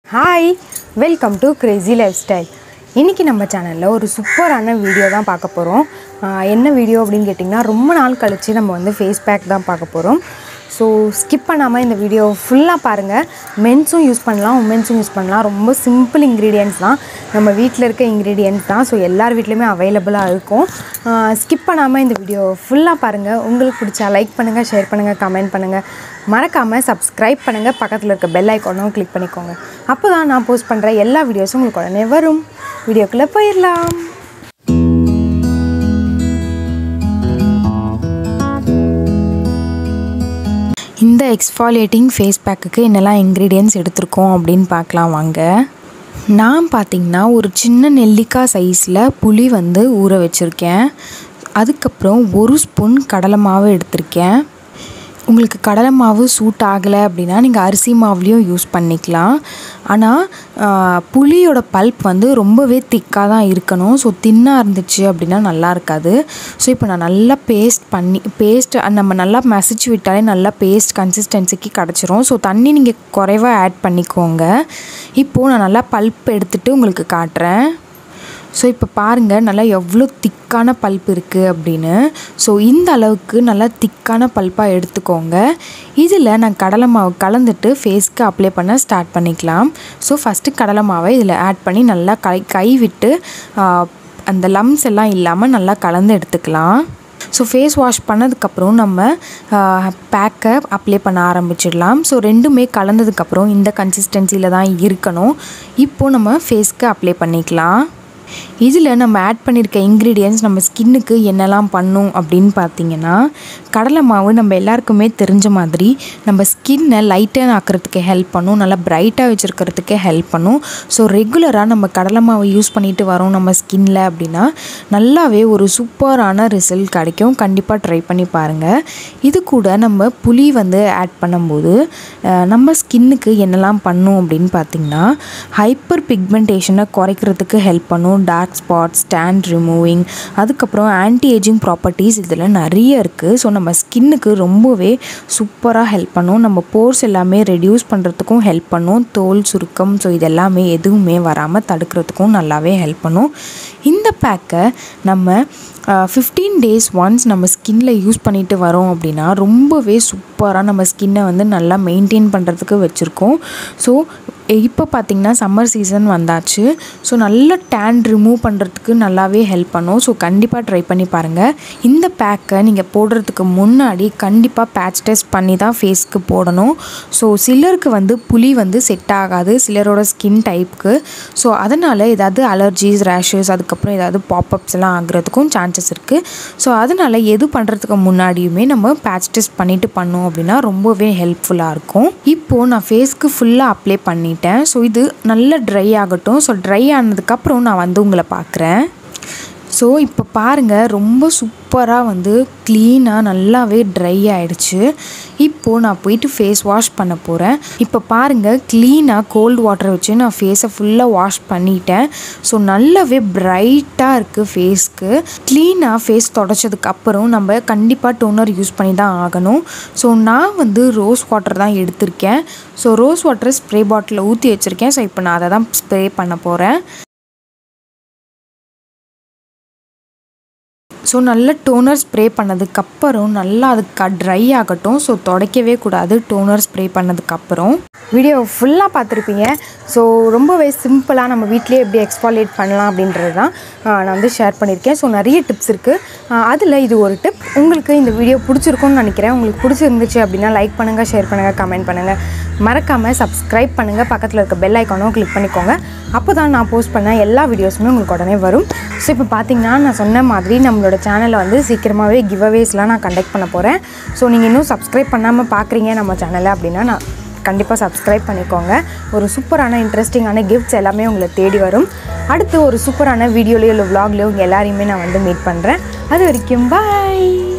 hi welcome to crazy lifestyle இன்றைக்கி நம்ம சேனலில் ஒரு சூப்பரான வீடியோ தான் பார்க்க போகிறோம் என்ன வீடியோ அப்படின்னு கேட்டிங்கன்னா ரொம்ப நாள் கழித்து நம்ம வந்து ஃபேஸ் பேக் தான் பார்க்க போகிறோம் ஸோ ஸ்கிப் பண்ணாமல் இந்த வீடியோ ஃபுல்லாக பாருங்கள் மென்ஸும் யூஸ் பண்ணலாம் உமென்ஸும் யூஸ் பண்ணலாம் ரொம்ப சிம்பிள் இன்க்ரீடியன்ட்ஸ் தான் நம்ம வீட்டில் இருக்க இன்க்ரீடியன்ட்ஸ் தான் ஸோ எல்லார் வீட்லேயுமே அவைலபிளாக இருக்கும் ஸ்கிப் பண்ணாமல் இந்த வீடியோ ஃபுல்லாக பாருங்கள் உங்களுக்கு பிடிச்சா லைக் பண்ணுங்கள் ஷேர் பண்ணுங்கள் கமெண்ட் பண்ணுங்கள் மறக்காமல் சப்ஸ்கிரைப் பண்ணுங்கள் பக்கத்தில் இருக்க பெல் ஐக்கானும் கிளிக் பண்ணிக்கோங்க அப்போ தான் நான் போஸ்ட் பண்ணுற எல்லா வீடியோஸும் உங்களுக்கு உடனே வரும் வீடியோக்குள்ளே போயிடலாம் இந்த எக்ஸ்ஃபாலியேட்டிங் ஃபேஸ் பேக்குக்கு என்னெல்லாம் இன்க்ரீடியன்ஸ் எடுத்திருக்கோம் அப்படின்னு பார்க்கலாம் வாங்க நான் பார்த்திங்கன்னா ஒரு சின்ன நெல்லிக்காய் சைஸில் புளி வந்து ஊற வச்சுருக்கேன் அதுக்கப்புறம் ஒரு ஸ்பூன் கடலை மாவு எடுத்திருக்கேன் உங்களுக்கு கடலை மாவு சூட் ஆகலை அப்படின்னா நீங்கள் அரிசி மாவுலேயும் யூஸ் பண்ணிக்கலாம் ஆனால் புளியோட பல்ப் வந்து ரொம்பவே திக்காக தான் இருக்கணும் ஸோ தின்னாக இருந்துச்சு அப்படின்னா நல்லா இருக்காது ஸோ இப்போ நான் நல்லா பேஸ்ட் பண்ணி பேஸ்ட் நம்ம நல்லா மசிச்சு விட்டாலே நல்லா பேஸ்ட் கன்சிஸ்டன்சிக்கு கிடச்சிரும் ஸோ தண்ணி நீங்கள் குறைவாக ஆட் பண்ணிக்கோங்க இப்போது நான் நல்லா பல்ப் எடுத்துகிட்டு உங்களுக்கு காட்டுறேன் ஸோ இப்போ பாருங்கள் நல்லா எவ்வளோ திக்கான பல்ப் இருக்குது அப்படின்னு ஸோ இந்த அளவுக்கு நல்லா திக்கான பல்ப்பாக எடுத்துக்கோங்க இதில் நான் கடலை மாவு கலந்துட்டு ஃபேஸ்க்கு அப்ளை பண்ண ஸ்டார்ட் பண்ணிக்கலாம் ஸோ ஃபஸ்ட்டு கடலை மாவை இதில் ஆட் பண்ணி நல்லா கை கை விட்டு அந்த லம்ஸ் எல்லாம் இல்லாமல் நல்லா கலந்து எடுத்துக்கலாம் ஸோ ஃபேஸ் வாஷ் பண்ணதுக்கப்புறம் நம்ம பேக்கை அப்ளை பண்ண ஆரம்பிச்சிடலாம் ஸோ ரெண்டுமே கலந்ததுக்கப்புறம் இந்த கன்சிஸ்டன்சியில் தான் இருக்கணும் இப்போது நம்ம ஃபேஸ்க்கு அப்ளை பண்ணிக்கலாம் இதில் நம்ம ஆட் பண்ணியிருக்க இன்க்ரீடியன்ஸ் நம்ம ஸ்கின்னுக்கு என்னெல்லாம் பண்ணும் அப்படின்னு பார்த்தீங்கன்னா கடலை மாவு நம்ம எல்லாருக்குமே தெரிஞ்ச மாதிரி நம்ம ஸ்கின்னை லைட்டன் ஆக்கிறதுக்கு ஹெல்ப் பண்ணும் நல்லா பிரைட்டாக வச்சுருக்கிறதுக்கு ஹெல்ப் பண்ணும் ஸோ ரெகுலராக நம்ம கடலை மாவு யூஸ் பண்ணிட்டு வரோம் நம்ம ஸ்கின்னில் அப்படின்னா நல்லாவே ஒரு சூப்பரான ரிசல்ட் கிடைக்கும் கண்டிப்பாக ட்ரை பண்ணி பாருங்கள் இது கூட நம்ம புளி வந்து ஆட் பண்ணும்போது நம்ம ஸ்கின்னுக்கு என்னெல்லாம் பண்ணும் அப்படின்னு பார்த்திங்கன்னா ஹைப்பர் பிக்மெண்டேஷனை குறைக்கிறதுக்கு ஹெல்ப் பண்ணும் டார்க் ஸ்பாட்ஸ் ஸ்டாண்ட் ரிமூவிங் அதுக்கப்புறம் ஆன்டி ஏஜிங் ப்ராப்பர்ட்டிஸ் இதில் நிறைய இருக்குது ஸோ நம்ம ஸ்கின்னுக்கு ரொம்பவே சூப்பராக ஹெல்ப் பண்ணும் நம்ம போர்ஸ் எல்லாமே ரெடியூஸ் பண்ணுறதுக்கும் ஹெல்ப் பண்ணும் தோல் சுருக்கம் ஸோ இது எல்லாமே எதுவுமே வராமல் தடுக்கிறதுக்கும் நல்லாவே ஹெல்ப் பண்ணும் இந்த பேக்கை நம்ம ஃபிஃப்டீன் டேஸ் ஒன்ஸ் நம்ம ஸ்கின்ல யூஸ் பண்ணிட்டு வரோம் அப்படின்னா ரொம்பவே சூப்பராக நம்ம ஸ்கின்னை வந்து நல்லா மெயின்டைன் பண்ணுறதுக்கு வச்சுருக்கோம் ஸோ இப்போ பார்த்திங்கன்னா சம்மர் சீசன் வந்தாச்சு ஸோ நல்ல டேன் ரிமூவ் பண்ணுறதுக்கு நல்லாவே ஹெல்ப் பண்ணும் ஸோ கண்டிப்பாக ட்ரை பண்ணி பாருங்கள் இந்த பேக்கை நீங்கள் போடுறதுக்கு முன்னாடி கண்டிப்பாக பேட்ச் டெஸ்ட் பண்ணி தான் ஃபேஸ்க்கு போடணும் ஸோ சிலருக்கு வந்து புளி வந்து செட் ஆகாது சிலரோட ஸ்கின் டைப்புக்கு ஸோ அதனால் ஏதாவது அலர்ஜிஸ் ரேஷஸ் அதுக்கப்புறம் ஏதாவது பாப்அப்ஸ் எல்லாம் ஆகுறதுக்கும் சான்சஸ் இருக்குது ஸோ அதனால் எது பண்ணுறதுக்கு முன்னாடியுமே நம்ம பேட்ச் டெஸ்ட் பண்ணிவிட்டு பண்ணோம் அப்படின்னா ரொம்பவே ஹெல்ப்ஃபுல்லாக இருக்கும் இப்போது நான் ஃபேஸ்க்கு ஃபுல்லாக அப்ளை பண்ணி பண்ணிட்டேன் ஸோ இது நல்லா ட்ரை ஆகட்டும் ஸோ ட்ரை ஆனதுக்கப்புறம் நான் வந்து உங்களை பார்க்குறேன் ஸோ இப்போ பாருங்கள் ரொம்ப சூப்பராக வந்து க்ளீனாக நல்லாவே ட்ரை ஆகிடுச்சு இப்போது நான் போயிட்டு ஃபேஸ் வாஷ் பண்ண போகிறேன் இப்போ பாருங்கள் க்ளீனாக கோல்டு வாட்டர் வச்சு நான் ஃபேஸை ஃபுல்லாக வாஷ் பண்ணிட்டேன் ஸோ நல்லாவே ப்ரைட்டாக இருக்குது ஃபேஸ்க்கு க்ளீனாக ஃபேஸ் தொடச்சதுக்கப்புறம் நம்ம கண்டிப்பாக டோனர் யூஸ் பண்ணி தான் ஆகணும் ஸோ நான் வந்து ரோஸ் வாட்டர் தான் எடுத்திருக்கேன் ஸோ ரோஸ் வாட்டர் ஸ்ப்ரே பாட்டிலில் ஊற்றி வச்சுருக்கேன் ஸோ இப்போ நான் அதை தான் ஸ்ப்ரே பண்ண போகிறேன் ஸோ நல்ல டோனர் ஸ்ப்ரே பண்ணதுக்கப்புறம் நல்லா அது க ட்ரை ஆகட்டும் ஸோ துடைக்கவே கூடாது டோனர் ஸ்ப்ரே பண்ணதுக்கப்புறம் வீடியோ ஃபுல்லாக பார்த்துருப்பீங்க ஸோ ரொம்பவே சிம்பிளாக நம்ம வீட்லேயே எப்படி எக்ஸ்பாலேட் பண்ணலாம் அப்படின்றது தான் நான் வந்து ஷேர் பண்ணியிருக்கேன் ஸோ நிறைய டிப்ஸ் இருக்குது அதில் இது ஒரு டிப் உங்களுக்கு இந்த வீடியோ பிடிச்சிருக்கும்னு நினைக்கிறேன் உங்களுக்கு பிடிச்சிருந்துச்சு அப்படின்னா லைக் பண்ணுங்கள் ஷேர் பண்ணுங்கள் கமெண்ட் பண்ணுங்கள் மறக்காமல் சப்ஸ்கிரைப் பண்ணுங்கள் பக்கத்தில் இருக்க பெல் ஐக்கானும் கிளிக் பண்ணிக்கோங்க அப்போ தான் நான் போஸ்ட் பண்ண எல்லா வீடியோஸுமே உங்களுக்கு உடனே வரும் ஸோ இப்போ பார்த்தீங்கன்னா நான் சொன்ன மாதிரி நம்மளோட சேனலில் வந்து சீக்கிரமாகவே கிவ் அவேஸ்லாம் நான் கண்டக்ட் பண்ண போகிறேன் ஸோ நீங்கள் இன்னும் சப்ஸ்கிரைப் பண்ணாமல் பார்க்குறீங்க நம்ம சேனலை அப்படின்னா நான் கண்டிப்பாக சப்ஸ்கிரைப் பண்ணிக்கோங்க ஒரு சூப்பரான இன்ட்ரெஸ்டிங்கான கிஃப்ட்ஸ் எல்லாமே உங்களை தேடி வரும் அடுத்து ஒரு சூப்பரான வீடியோலையோ இல்லை விலாக்லையோ உங்கள் எல்லாரையுமே நான் வந்து மீட் பண்ணுறேன் அது வரைக்கும் பாய்